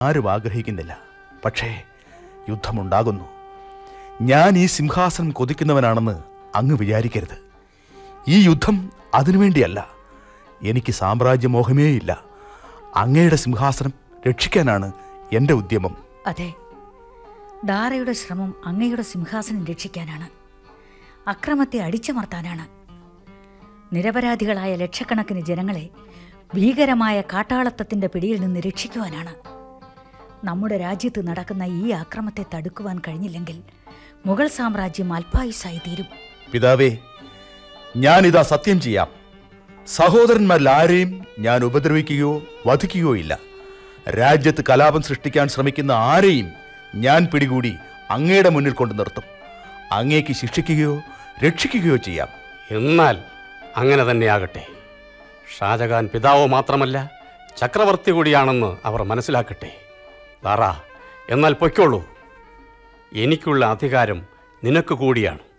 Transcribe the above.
ആരും ആഗ്രഹിക്കുന്നില്ല പക്ഷേ യുദ്ധമുണ്ടാകുന്നു ഞാൻ ഈ സിംഹാസനം കൊതിക്കുന്നവനാണെന്ന് അങ്ങ് വിചാരിക്കരുത് ഈ യുദ്ധം അതിനുവേണ്ടിയല്ല എനിക്ക് സാമ്രാജ്യമോഹമേയില്ല അങ്ങയുടെ സിംഹാസനം രക്ഷിക്കാനാണ് എൻ്റെ ഉദ്യമം അതെ ഡാറയുടെ ശ്രമം അങ്ങയുടെ സിംഹാസനം രക്ഷിക്കാനാണ് അക്രമത്തെ അടിച്ചമർത്താനാണ് നിരപരാധികളായ ലക്ഷക്കണക്കിന് ജനങ്ങളെ ഭീകരമായ കാട്ടാളത്തത്തിന്റെ പിടിയിൽ നിന്ന് രക്ഷിക്കുവാനാണ് നമ്മുടെ രാജ്യത്ത് നടക്കുന്ന ഈ ആക്രമത്തെ തടുക്കുവാൻ കഴിഞ്ഞില്ലെങ്കിൽ മുഗൾ സാമ്രാജ്യം അല്പായുസായി തീരും പിതാവേ ഞാനിതാ സത്യം ചെയ്യാം സഹോദരന്മാരിൽ ആരെയും ഞാൻ ഉപദ്രവിക്കുകയോ വധിക്കുകയോ ഇല്ല രാജ്യത്ത് കലാപം സൃഷ്ടിക്കാൻ ശ്രമിക്കുന്ന ആരെയും ഞാൻ പിടികൂടി അങ്ങയുടെ മുന്നിൽ കൊണ്ടു നിർത്തും അങ്ങേക്ക് ശിക്ഷിക്കുകയോ രക്ഷിക്കുകയോ ചെയ്യാം എന്നാൽ അങ്ങനെ തന്നെയാകട്ടെ ഷാജഹാൻ പിതാവ് മാത്രമല്ല ചക്രവർത്തി കൂടിയാണെന്ന് അവർ മനസ്സിലാക്കട്ടെ ദാറ എന്നാൽ പൊയ്ക്കോളൂ എനിക്കുള്ള അധികാരം നിനക്ക് കൂടിയാണ്